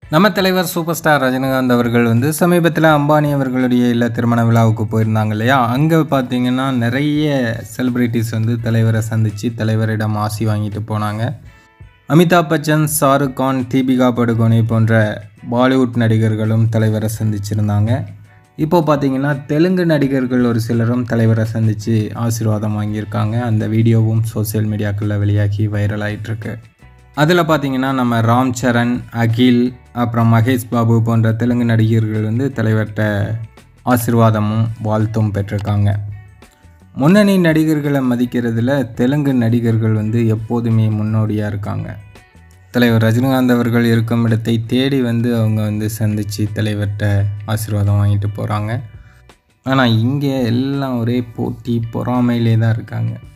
நம்ம தலைவர் super star Rajinikanth அவர்கள் வந்து சமீபத்தில் அம்பானி அவர்களுடைய இல்ல திருமண விழாவுக்கு போயிருந்தாங்க இல்லையா அங்கே பார்த்தீங்கன்னா நிறைய செலிப்ரிட்டிஸ் வந்து தலைவரை சந்தித்து தலைவரிடம் ஆசி வாங்கிட்டு போனாங்க அமிதாப் பச்சன் ஷாருக் கான் தீபிகா படுகோனே போன்ற பாலிவுட் நடிகர்களும் தலைவரை சந்திச்சிருந்தாங்க இப்போ பார்த்தீங்கன்னா தெலுங்கு நடிகர்கள் ஒரு சிலரும் தலைவரை சந்தித்து ஆசீர்வாதம் வாங்கியிருக்காங்க அந்த வீடியோவும் சோஷியல் மீடியாக்களில் வெளியாகி வைரல் ஆயிட்டிருக்கு அதில் பார்த்தீங்கன்னா நம்ம ராம் சரண் அகில் அப்புறம் மகேஷ் பாபு போன்ற தெலுங்கு நடிகர்கள் வந்து தலைவர்கிட்ட ஆசீர்வாதமும் வாழ்த்தும் பெற்றிருக்காங்க முன்னணி நடிகர்களை மதிக்கிறதுல தெலுங்கு நடிகர்கள் வந்து எப்போதுமே முன்னோடியாக இருக்காங்க தலைவர் ரஜினிகாந்த் அவர்கள் இருக்கும் இடத்தை தேடி வந்து அவங்க வந்து சந்தித்து தலைவர்கிட்ட ஆசீர்வாதம் வாங்கிட்டு போகிறாங்க ஆனால் இங்கே எல்லாம் ஒரே போட்டி பொறாமையிலே தான் இருக்காங்க